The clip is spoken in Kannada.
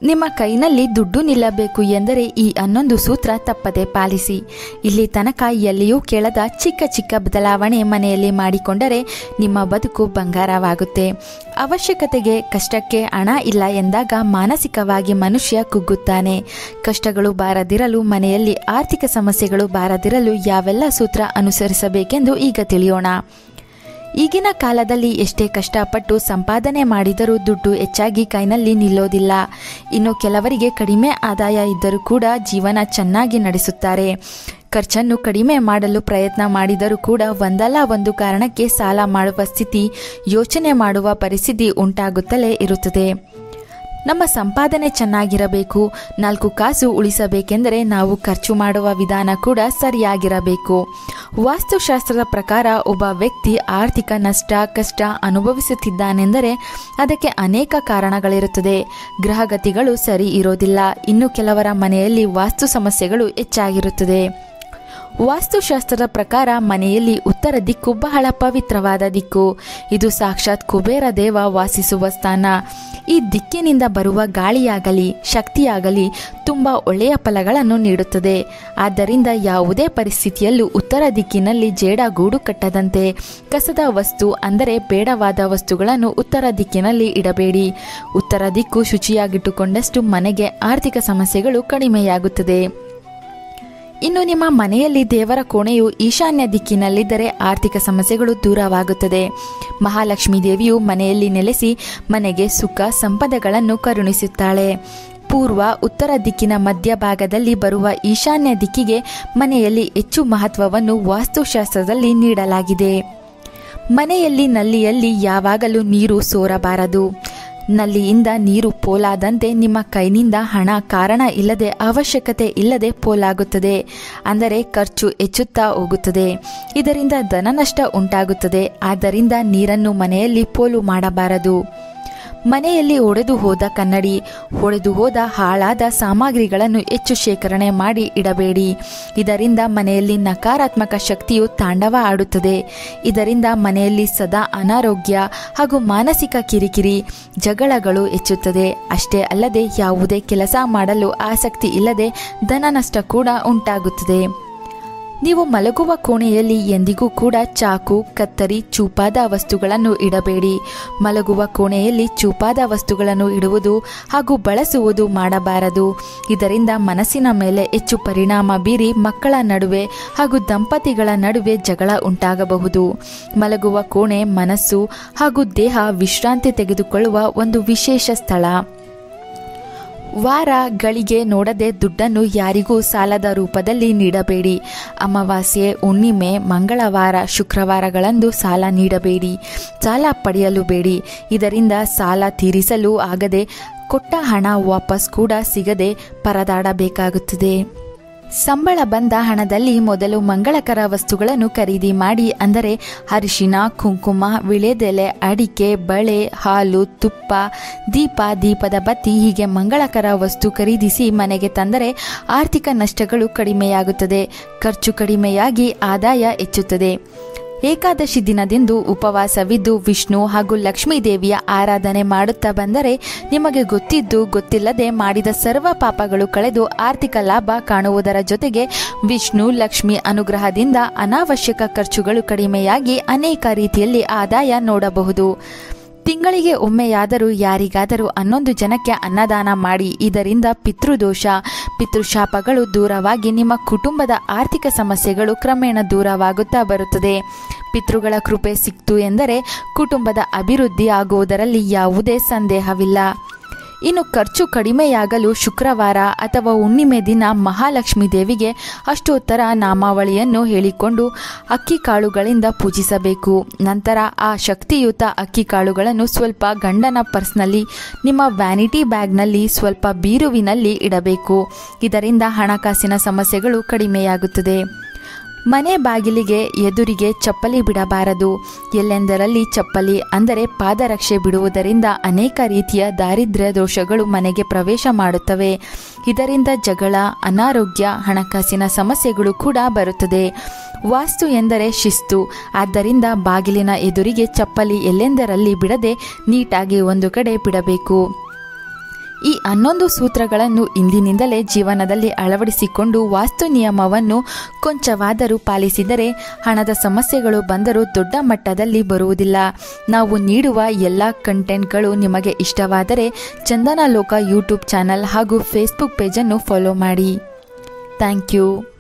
ನಿಮ್ಮ ಕೈನಲ್ಲಿ ದುಡ್ಡು ನಿಲ್ಲಬೇಕು ಎಂದರೆ ಈ ಹನ್ನೊಂದು ಸೂತ್ರ ತಪ್ಪದೆ ಪಾಲಿಸಿ ಇಲ್ಲಿ ತನಕ ಎಲ್ಲಿಯೂ ಕೇಳದ ಚಿಕ್ಕ ಚಿಕ್ಕ ಬದಲಾವಣೆ ಮನೆಯಲ್ಲಿ ಮಾಡಿಕೊಂಡರೆ ನಿಮ್ಮ ಬದುಕು ಬಂಗಾರವಾಗುತ್ತೆ ಅವಶ್ಯಕತೆಗೆ ಕಷ್ಟಕ್ಕೆ ಹಣ ಇಲ್ಲ ಎಂದಾಗ ಮಾನಸಿಕವಾಗಿ ಮನುಷ್ಯ ಕುಗ್ಗುತ್ತಾನೆ ಕಷ್ಟಗಳು ಬಾರದಿರಲು ಮನೆಯಲ್ಲಿ ಆರ್ಥಿಕ ಸಮಸ್ಯೆಗಳು ಬಾರದಿರಲು ಯಾವೆಲ್ಲ ಸೂತ್ರ ಅನುಸರಿಸಬೇಕೆಂದು ಈಗ ತಿಳಿಯೋಣ ಈಗಿನ ಕಾಲದಲ್ಲಿ ಎಷ್ಟೇ ಕಷ್ಟಪಟ್ಟು ಸಂಪಾದನೆ ಮಾಡಿದರೂ ದುಡ್ಡು ಹೆಚ್ಚಾಗಿ ಕೈನಲ್ಲಿ ನಿಲ್ಲೋದಿಲ್ಲ ಇನ್ನು ಕೆಲವರಿಗೆ ಕಡಿಮೆ ಆದಾಯ ಇದ್ದರೂ ಕೂಡ ಜೀವನ ಚೆನ್ನಾಗಿ ನಡೆಸುತ್ತಾರೆ ಖರ್ಚನ್ನು ಕಡಿಮೆ ಮಾಡಲು ಪ್ರಯತ್ನ ಮಾಡಿದರೂ ಕೂಡ ಒಂದಲ್ಲ ಒಂದು ಕಾರಣಕ್ಕೆ ಸಾಲ ಮಾಡುವ ಸ್ಥಿತಿ ಯೋಚನೆ ಮಾಡುವ ಪರಿಸ್ಥಿತಿ ಉಂಟಾಗುತ್ತಲೇ ಇರುತ್ತದೆ ನಮ್ಮ ಸಂಪಾದನೆ ಚೆನ್ನಾಗಿರಬೇಕು ನಾಲ್ಕು ಕಾಸು ಉಳಿಸಬೇಕೆಂದರೆ ನಾವು ಖರ್ಚು ಮಾಡುವ ವಿಧಾನ ಕೂಡ ಸರಿಯಾಗಿರಬೇಕು ವಾಸ್ತುಶಾಸ್ತ್ರದ ಪ್ರಕಾರ ಒಬ್ಬ ವ್ಯಕ್ತಿ ಆರ್ಥಿಕ ನಷ್ಟ ಕಷ್ಟ ಅನುಭವಿಸುತ್ತಿದ್ದಾನೆಂದರೆ ಅದಕ್ಕೆ ಅನೇಕ ಕಾರಣಗಳಿರುತ್ತದೆ ಗ್ರಹಗತಿಗಳು ಸರಿ ಇರೋದಿಲ್ಲ ಇನ್ನು ಕೆಲವರ ಮನೆಯಲ್ಲಿ ವಾಸ್ತು ಸಮಸ್ಯೆಗಳು ಹೆಚ್ಚಾಗಿರುತ್ತದೆ ವಾಸ್ತುಶಾಸ್ತ್ರದ ಪ್ರಕಾರ ಮನೆಯಲ್ಲಿ ಉತ್ತರ ದಿಕ್ಕು ಬಹಳ ಪವಿತ್ರವಾದ ದಿಕ್ಕು ಇದು ಸಾಕ್ಷಾತ್ ಕುಬೇರ ದೇವ ವಾಸಿಸುವ ಸ್ಥಾನ ಈ ದಿಕ್ಕಿನಿಂದ ಬರುವ ಗಾಳಿಯಾಗಲಿ ಶಕ್ತಿಯಾಗಲಿ ತುಂಬ ಒಳ್ಳೆಯ ಫಲಗಳನ್ನು ನೀಡುತ್ತದೆ ಆದ್ದರಿಂದ ಯಾವುದೇ ಪರಿಸ್ಥಿತಿಯಲ್ಲೂ ಉತ್ತರ ದಿಕ್ಕಿನಲ್ಲಿ ಜೇಡ ಗೂಡು ಕಟ್ಟದಂತೆ ಕಸದ ವಸ್ತು ಅಂದರೆ ಬೇಡವಾದ ವಸ್ತುಗಳನ್ನು ಉತ್ತರ ದಿಕ್ಕಿನಲ್ಲಿ ಇಡಬೇಡಿ ಉತ್ತರ ದಿಕ್ಕು ಶುಚಿಯಾಗಿಟ್ಟುಕೊಂಡಷ್ಟು ಮನೆಗೆ ಆರ್ಥಿಕ ಸಮಸ್ಯೆಗಳು ಕಡಿಮೆಯಾಗುತ್ತದೆ ಇನ್ನು ನಿಮ್ಮ ಮನೆಯಲ್ಲಿ ದೇವರ ಕೋಣೆಯು ಈಶಾನ್ಯ ದಿಕ್ಕಿನಲ್ಲಿದ್ದರೆ ಆರ್ಥಿಕ ಸಮಸ್ಯೆಗಳು ದೂರವಾಗುತ್ತದೆ ಮಹಾಲಕ್ಷ್ಮೀ ದೇವಿಯು ಮನೆಯಲ್ಲಿ ನೆಲೆಸಿ ಮನೆಗೆ ಸುಖ ಸಂಪದಗಳನ್ನು ಕರುಣಿಸುತ್ತಾಳೆ ಪೂರ್ವ ಉತ್ತರ ದಿಕ್ಕಿನ ಮಧ್ಯಭಾಗದಲ್ಲಿ ಬರುವ ಈಶಾನ್ಯ ದಿಕ್ಕಿಗೆ ಮನೆಯಲ್ಲಿ ಹೆಚ್ಚು ಮಹತ್ವವನ್ನು ವಾಸ್ತುಶಾಸ್ತ್ರದಲ್ಲಿ ನೀಡಲಾಗಿದೆ ಮನೆಯಲ್ಲಿ ನಲ್ಲಿಯಲ್ಲಿ ಯಾವಾಗಲೂ ನೀರು ಸೋರಬಾರದು ನಲ್ಲಿಯಿಂದ ನೀರು ಪೋಲಾದಂತೆ ನಿಮ್ಮ ಕೈನಿಂದ ಹಣ ಕಾರಣ ಇಲ್ಲದೆ ಅವಶ್ಯಕತೆ ಇಲ್ಲದೆ ಪೋಲಾಗುತ್ತದೆ ಅಂದರೆ ಖರ್ಚು ಹೆಚ್ಚುತ್ತಾ ಹೋಗುತ್ತದೆ ಇದರಿಂದ ಧನನಷ್ಟ ಉಂಟಾಗುತ್ತದೆ ಆದ್ದರಿಂದ ನೀರನ್ನು ಮನೆಯಲ್ಲಿ ಪೋಲು ಮಾಡಬಾರದು ಮನೆಯಲ್ಲಿ ಒಡೆದು ಹೋದ ಕನ್ನಡಿ ಒಡೆದು ಹೋದ ಹಾಳಾದ ಸಾಮಗ್ರಿಗಳನ್ನು ಹೆಚ್ಚು ಶೇಖರಣೆ ಮಾಡಿ ಇಡಬೇಡಿ ಇದರಿಂದ ಮನೆಯಲ್ಲಿ ನಕಾರಾತ್ಮಕ ಶಕ್ತಿಯು ತಾಂಡವ ಆಡುತ್ತದೆ ಇದರಿಂದ ಮನೆಯಲ್ಲಿ ಸದಾ ಅನಾರೋಗ್ಯ ಹಾಗೂ ಮಾನಸಿಕ ಕಿರಿಕಿರಿ ಜಗಳಗಳು ಹೆಚ್ಚುತ್ತದೆ ಅಷ್ಟೇ ಅಲ್ಲದೆ ಯಾವುದೇ ಕೆಲಸ ಮಾಡಲು ಆಸಕ್ತಿ ಇಲ್ಲದೆ ಧನನಷ್ಟ ಕೂಡ ಉಂಟಾಗುತ್ತದೆ ನೀವು ಮಲಗುವ ಕೋಣೆಯಲ್ಲಿ ಎಂದಿಗೂ ಕೂಡ ಚಾಕು ಕತ್ತರಿ ಚೂಪಾದ ವಸ್ತುಗಳನ್ನು ಇಡಬೇಡಿ ಮಲಗುವ ಕೋಣೆಯಲ್ಲಿ ಚೂಪಾದ ವಸ್ತುಗಳನ್ನು ಇಡುವುದು ಹಾಗೂ ಬಳಸುವುದು ಮಾಡಬಾರದು ಇದರಿಂದ ಮನಸ್ಸಿನ ಮೇಲೆ ಹೆಚ್ಚು ಪರಿಣಾಮ ಬೀರಿ ಮಕ್ಕಳ ನಡುವೆ ಹಾಗೂ ದಂಪತಿಗಳ ನಡುವೆ ಜಗಳ ಉಂಟಾಗಬಹುದು ಮಲಗುವ ಕೋಣೆ ಮನಸ್ಸು ಹಾಗೂ ದೇಹ ವಿಶ್ರಾಂತಿ ತೆಗೆದುಕೊಳ್ಳುವ ಒಂದು ವಿಶೇಷ ಸ್ಥಳ ವಾರ ಗಳಿಗೆ ನೋಡದೆ ದುಡ್ಡನ್ನು ಯಾರಿಗೂ ಸಾಲದ ರೂಪದಲ್ಲಿ ನೀಡಬೇಡಿ ಅಮಾವಾಸ್ಯೆ ಹುಣ್ಣಿಮೆ ಮಂಗಳವಾರ ಶುಕ್ರವಾರಗಳಂದು ಸಾಲ ನೀಡಬೇಡಿ ಸಾಲ ಪಡೆಯಲು ಬೇಡಿ ಇದರಿಂದ ಸಾಲ ತೀರಿಸಲು ಆಗದೆ ಕೊಟ್ಟ ಹಣ ವಾಪಸ್ ಕೂಡ ಸಿಗದೆ ಪರದಾಡಬೇಕಾಗುತ್ತದೆ ಸಂಬಳ ಬಂದ ಹಣದಲ್ಲಿ ಮೊದಲು ಮಂಗಳಕರ ವಸ್ತುಗಳನ್ನು ಖರೀದಿ ಮಾಡಿ ಅಂದರೆ ಅರಿಶಿನ ಕುಂಕುಮ ವಿಳೆದೆಲೆ ಅಡಿಕೆ ಬಳೆ ಹಾಲು ತುಪ್ಪ ದೀಪ ದೀಪದ ಬತ್ತಿ ಹೀಗೆ ಮಂಗಳಕರ ವಸ್ತು ಖರೀದಿಸಿ ಮನೆಗೆ ತಂದರೆ ಆರ್ಥಿಕ ನಷ್ಟಗಳು ಕಡಿಮೆಯಾಗುತ್ತದೆ ಖರ್ಚು ಕಡಿಮೆಯಾಗಿ ಆದಾಯ ಹೆಚ್ಚುತ್ತದೆ ಏಕಾದಶಿ ದಿನದಂದು ಉಪವಾಸವಿದ್ದು ವಿಷ್ಣು ಹಾಗೂ ಲಕ್ಷ್ಮೀ ದೇವಿಯ ಆರಾಧನೆ ಮಾಡುತ್ತಾ ಬಂದರೆ ನಿಮಗೆ ಗೊತ್ತಿದ್ದು ಗೊತ್ತಿಲ್ಲದೆ ಮಾಡಿದ ಸರ್ವ ಪಾಪಗಳು ಕಳೆದು ಆರ್ಥಿಕ ಲಾಭ ಕಾಣುವುದರ ಜೊತೆಗೆ ವಿಷ್ಣು ಲಕ್ಷ್ಮಿ ಅನುಗ್ರಹದಿಂದ ಅನಾವಶ್ಯಕ ಖರ್ಚುಗಳು ಕಡಿಮೆಯಾಗಿ ಅನೇಕ ರೀತಿಯಲ್ಲಿ ಆದಾಯ ನೋಡಬಹುದು ತಿಂಗಳಿಗೆ ಒಮ್ಮೆಯಾದರೂ ಯಾರಿಗಾದರೂ ಹನ್ನೊಂದು ಜನಕ್ಕೆ ಅನ್ನದಾನ ಮಾಡಿ ಇದರಿಂದ ಪಿತೃದೋಷ ಪಿತೃಶಾಪಗಳು ದೂರವಾಗಿ ನಿಮ್ಮ ಕುಟುಂಬದ ಆರ್ಥಿಕ ಸಮಸ್ಯೆಗಳು ಕ್ರಮೇಣ ದೂರವಾಗುತ್ತಾ ಬರುತ್ತದೆ ಪಿತೃಗಳ ಕೃಪೆ ಸಿಕ್ತು ಎಂದರೆ ಕುಟುಂಬದ ಅಭಿವೃದ್ಧಿ ಆಗುವುದರಲ್ಲಿ ಯಾವುದೇ ಸಂದೇಹವಿಲ್ಲ ಇನ್ನು ಖರ್ಚು ಕಡಿಮೆಯಾಗಲು ಶುಕ್ರವಾರ ಅಥವಾ ಹುಣ್ಣಿಮೆ ದಿನ ಮಹಾಲಕ್ಷ್ಮೀ ದೇವಿಗೆ ಅಷ್ಟೋತ್ತರ ನಾಮಾವಳಿಯನ್ನು ಹೇಳಿಕೊಂಡು ಅಕ್ಕಿ ಕಾಳುಗಳಿಂದ ಪೂಜಿಸಬೇಕು ನಂತರ ಆ ಶಕ್ತಿಯುತ ಅಕ್ಕಿ ಕಾಳುಗಳನ್ನು ಸ್ವಲ್ಪ ಗಂಡನ ಪರ್ಸ್ನಲ್ಲಿ ನಿಮ್ಮ ವ್ಯಾನಿಟಿ ಬ್ಯಾಗ್ನಲ್ಲಿ ಸ್ವಲ್ಪ ಬೀರುವಿನಲ್ಲಿ ಇಡಬೇಕು ಇದರಿಂದ ಹಣಕಾಸಿನ ಸಮಸ್ಯೆಗಳು ಕಡಿಮೆಯಾಗುತ್ತದೆ ಮನೆ ಬಾಗಿಲಿಗೆ ಎದುರಿಗೆ ಚಪ್ಪಲಿ ಬಿಡಬಾರದು ಎಲ್ಲೆಂದರಲ್ಲಿ ಚಪ್ಪಲಿ ಅಂದರೆ ಪಾದರಕ್ಷೆ ಬಿಡುವುದರಿಂದ ಅನೇಕ ರೀತಿಯ ದಾರಿದ್ರ್ಯ ದೋಷಗಳು ಮನೆಗೆ ಪ್ರವೇಶ ಮಾಡುತ್ತವೆ ಇದರಿಂದ ಜಗಳ ಅನಾರೋಗ್ಯ ಹಣಕಾಸಿನ ಸಮಸ್ಯೆಗಳು ಕೂಡ ಬರುತ್ತದೆ ವಾಸ್ತು ಎಂದರೆ ಶಿಸ್ತು ಆದ್ದರಿಂದ ಬಾಗಿಲಿನ ಎದುರಿಗೆ ಚಪ್ಪಲಿ ಎಲ್ಲೆಂದರಲ್ಲಿ ಬಿಡದೆ ನೀಟಾಗಿ ಒಂದು ಕಡೆ ಬಿಡಬೇಕು ಈ ಹನ್ನೊಂದು ಸೂತ್ರಗಳನ್ನು ಇಂದಿನಿಂದಲೇ ಜೀವನದಲ್ಲಿ ಅಳವಡಿಸಿಕೊಂಡು ವಾಸ್ತು ನಿಯಮವನ್ನು ಕೊಂಚವಾದರೂ ಪಾಲಿಸಿದರೆ ಹಣದ ಸಮಸ್ಯೆಗಳು ಬಂದರೂ ದೊಡ್ಡ ಮಟ್ಟದಲ್ಲಿ ಬರುವುದಿಲ್ಲ ನಾವು ನೀಡುವ ಎಲ್ಲ ಕಂಟೆಂಟ್ಗಳು ನಿಮಗೆ ಇಷ್ಟವಾದರೆ ಚಂದನ ಲೋಕ ಯೂಟ್ಯೂಬ್ ಚಾನಲ್ ಹಾಗೂ ಫೇಸ್ಬುಕ್ ಪೇಜನ್ನು ಫಾಲೋ ಮಾಡಿ ಥ್ಯಾಂಕ್ ಯು